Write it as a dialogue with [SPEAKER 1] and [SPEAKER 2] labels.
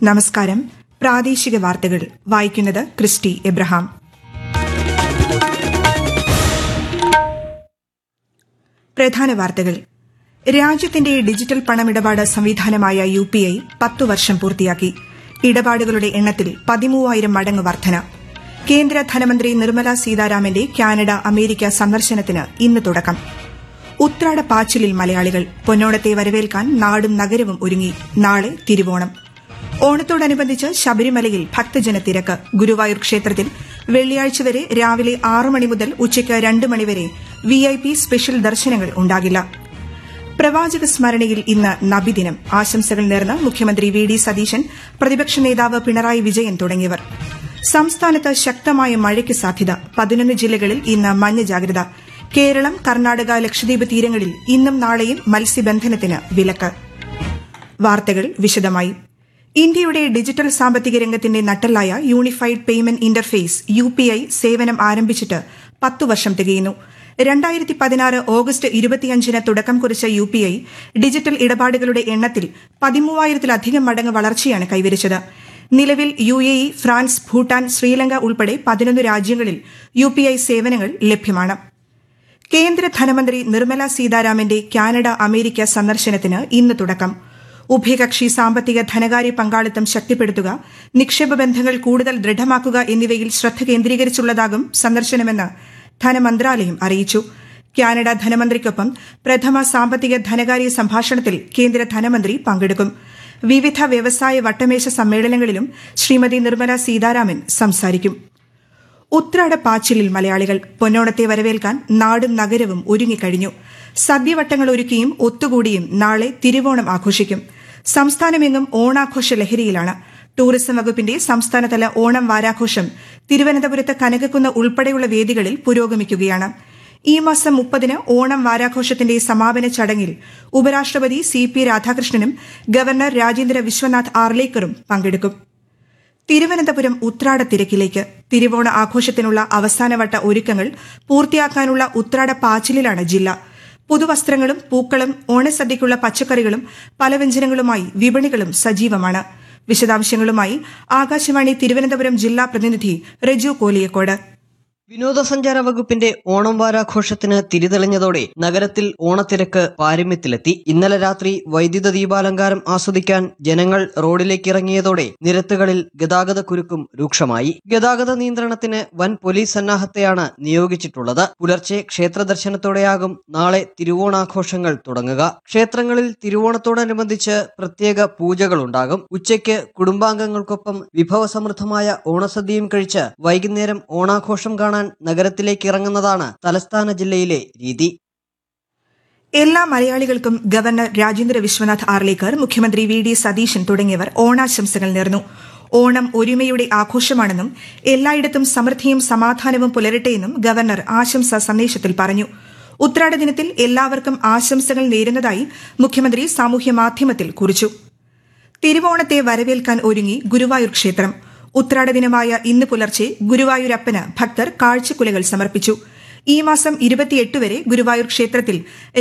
[SPEAKER 1] നമസ്കാരം പ്രാദേശിക വാർത്തകൾ വായിക്കുന്നത് ക്രിസ്റ്റി എബ്രഹാം പ്രധാന വാർത്തകൾ രാജ്യത്തിന്റെ ഡിജിറ്റൽ പണമിടപാട് സംവിധാനമായ യു പി ഐ പത്തു വർഷം പൂർത്തിയാക്കി ഇടപാടുകളുടെ എണ്ണത്തിൽ പതിമൂവായിരം മടങ്ങ് വർധന കേന്ദ്ര ധനമന്ത്രി നിർമ്മല സീതാരാമന്റെ കാനഡ അമേരിക്ക സന്ദർശനത്തിന് ഇന്ന് തുടക്കം ഉത്രാട പാച്ചിലിൽ മലയാളികൾ പൊന്നോണത്തെ വരവേൽക്കാൻ നാടും നഗരവും ഒരുങ്ങി നാളെ തിരുവോണം ഓണത്തോടനുബന്ധിച്ച് ശബരിമലയിൽ ഭക്തജന തിരക്ക് ഗുരുവായൂർ ക്ഷേത്രത്തിൽ വെള്ളിയാഴ്ച വരെ രാവിലെ ആറ് മണി മുതൽ ഉച്ചയ്ക്ക് രണ്ട് മണിവരെ വിഐപി സ്പെഷ്യൽ ദർശനങ്ങൾ ഉണ്ടാകില്ല പ്രവാചക സ്മരണയിൽ ഇന്ന് നബിദിനം ആശംസകൾ നേർന്ന് മുഖ്യമന്ത്രി വി ഡി സതീശൻ പ്രതിപക്ഷ നേതാവ് പിണറായി വിജയൻ തുടങ്ങിയവർ സംസ്ഥാനത്ത് ശക്തമായ മഴയ്ക്ക് സാധ്യത പതിനൊന്ന് ജില്ലകളിൽ ഇന്ന് മഞ്ഞ ജാഗ്രത കേരളം കർണാടക ലക്ഷദ്വീപ് തീരങ്ങളിൽ ഇന്നും നാളെയും മത്സ്യബന്ധനത്തിന് വിലക്ക് വാർത്തകൾ വിശദമായി ഇന്ത്യയുടെ ഡിജിറ്റൽ സാമ്പത്തിക രംഗത്തിന്റെ നട്ടെല്ലായ unified payment interface U P I സേവനം ആരംഭിച്ചിട്ട് പത്തു വർഷം തികയുന്നു രണ്ടായിരത്തി പതിനാറ് ഓഗസ്റ്റ് ഇരുപത്തിയഞ്ചിന് തുടക്കം കുറിച്ച യു പി ഐ ഡിജിറ്റൽ ഇടപാടുകളുടെ എണ്ണത്തിൽ പതിമൂവായിരത്തിലധികം മടങ്ങ് വളർച്ചയാണ് കൈവരിച്ചത് നിലവിൽ U A E France Bhutan Sri Lanka ഉൾപ്പെടെ പതിനൊന്ന് രാജ്യങ്ങളിൽ യു പി ഐ സേവനങ്ങൾ ലഭ്യമാണ് കേന്ദ്ര ധനമന്ത്രി നിർമ്മല സീതാരാമന്റെ കാനഡ അമേരിക്ക സന്ദർശനത്തിന് ഇന്ന് തുടക്കം ഉഭയകക്ഷി സാമ്പത്തിക ധനകാര്യ പങ്കാളിത്തം ശക്തിപ്പെടുത്തുക നിക്ഷേപ ബന്ധങ്ങൾ കൂടുതൽ ദൃഢമാക്കുക എന്നിവയിൽ ശ്രദ്ധ കേന്ദ്രീകരിച്ചുള്ളതാകും സന്ദർശനമെന്ന് ധനമന്ത്രാലയം അറിയിച്ചു കാനഡ ധനമന്ത്രിക്കൊപ്പം പ്രഥമ സാമ്പത്തിക ധനകാര്യ സംഭാഷണത്തിൽ കേന്ദ്ര ധനമന്ത്രി പങ്കെടുക്കും വിവിധ വ്യവസായ വട്ടമേശ സമ്മേളനങ്ങളിലും ശ്രീമതി നിർമ്മല സീതാരാമൻ സംസാരിക്കും ഉത്രാട പാച്ചിലിൽ മലയാളികൾ പൊന്നോണത്തെ വരവേൽക്കാൻ നാടും നഗരവും ഒരുങ്ങിക്കഴിഞ്ഞു സദ്യവട്ടങ്ങൾ ഒരുക്കിയും ഒത്തുകൂടിയും നാളെ തിരുവോണം ആഘോഷിക്കും സംസ്ഥാനമെങ്ങും ഓണാഘോഷ ലഹരിയിലാണ് ടൂറിസം വകുപ്പിന്റെ സംസ്ഥാനതല ഓണം വാരാഘോഷം തിരുവനന്തപുരത്ത് കനകക്കുന്ന് ഉൾപ്പെടെയുള്ള വേദികളിൽ പുരോഗമിക്കുകയാണ് ഈ മാസം മുപ്പതിന് ഓണം വാരാഘോഷത്തിന്റെ സമാപന ചടങ്ങിൽ ഉപരാഷ്ട്രപതി സി പി രാധാകൃഷ്ണനും ഗവർണർ രാജേന്ദ്ര വിശ്വനാഥ് ആർലേക്കറും പങ്കെടുക്കും തിരുവനന്തപുരം ഉത്രാട തിരക്കിലേക്ക് തിരുവോണ ആഘോഷത്തിനുള്ള അവസാനവട്ട ഒരുക്കങ്ങൾ പൂർത്തിയാക്കാനുള്ള ഉത്രാട പാച്ചിലിലാണ് ജില്ല പുതുവസ്ത്രങ്ങളും പൂക്കളും ഓണസദ്യയ്ക്കുള്ള പച്ചക്കറികളും പലവ്യഞ്ജനങ്ങളുമായി വിപണികളും സജീവമാണ് വിശദാംശങ്ങളുമായി ആകാശവാണി തിരുവനന്തപുരം ജില്ലാ പ്രതിനിധി റെജു കോലിയക്കോട്
[SPEAKER 2] വിനോദസഞ്ചാര വകുപ്പിന്റെ ഓണം വാരാഘോഷത്തിന് തിരിതെളിഞ്ഞതോടെ നഗരത്തിൽ ഓണത്തിരക്ക് പാരമ്യത്തിലെത്തി ഇന്നലെ രാത്രി വൈദ്യുത ദീപാലങ്കാരം ആസ്വദിക്കാൻ ജനങ്ങൾ റോഡിലേക്ക് ഇറങ്ങിയതോടെ നിരത്തുകളിൽ ഗതാഗത കുരുക്കും രൂക്ഷമായി ഗതാഗത നിയന്ത്രണത്തിന് വൻ പോലീസ് സന്നാഹത്തെയാണ് നിയോഗിച്ചിട്ടുള്ളത് പുലർച്ചെ ക്ഷേത്ര ദർശനത്തോടെയാകും നാളെ തിരുവോണാഘോഷങ്ങൾ തുടങ്ങുക ക്ഷേത്രങ്ങളിൽ തിരുവോണത്തോടനുബന്ധിച്ച് പ്രത്യേക പൂജകളുണ്ടാകും ഉച്ചയ്ക്ക് കുടുംബാംഗങ്ങൾക്കൊപ്പം വിഭവസമൃദ്ധമായ ഓണസദ്യയും കഴിച്ച് വൈകുന്നേരം ഓണാഘോഷം കാണാൻ നഗരത്തിലേക്ക് ഇറങ്ങുന്നതാണ് തലസ്ഥാന ജില്ലയിലെ രീതി
[SPEAKER 1] എല്ലാ മലയാളികൾക്കും ഗവർണർ രാജേന്ദ്ര വിശ്വനാഥ് ആർലേക്കർ മുഖ്യമന്ത്രി വി ഡി സതീശൻ തുടങ്ങിയവർ ഓണാശംസകൾ നേർന്നു ഓണം ഒരുമയുടെ ആഘോഷമാണെന്നും എല്ലായിടത്തും സമൃദ്ധിയും സമാധാനവും പുലരട്ടെയെന്നും ഗവർണർ ആശംസാ സന്ദേശത്തിൽ പറഞ്ഞു ഉത്രാട ദിനത്തിൽ എല്ലാവർക്കും ആശംസകൾ നേരുന്നതായി മുഖ്യമന്ത്രി സാമൂഹ്യ മാധ്യമത്തിൽ കുറിച്ചു തിരുവോണത്തെ വരവേൽക്കാൻ ഒരുങ്ങി ഗുരുവായൂർ ക്ഷേത്രം ഉത്രാട ദിനമായ ഇന്ന് പുലർച്ചെ ഗുരുവായൂരപ്പന് ഭക്തർ കാഴ്ചക്കുലകൾ സമർപ്പിച്ചു ഈ മാസം ഇരുപത്തിയെട്ട് വരെ ഗുരുവായൂർ ക്ഷേത്രത്തിൽ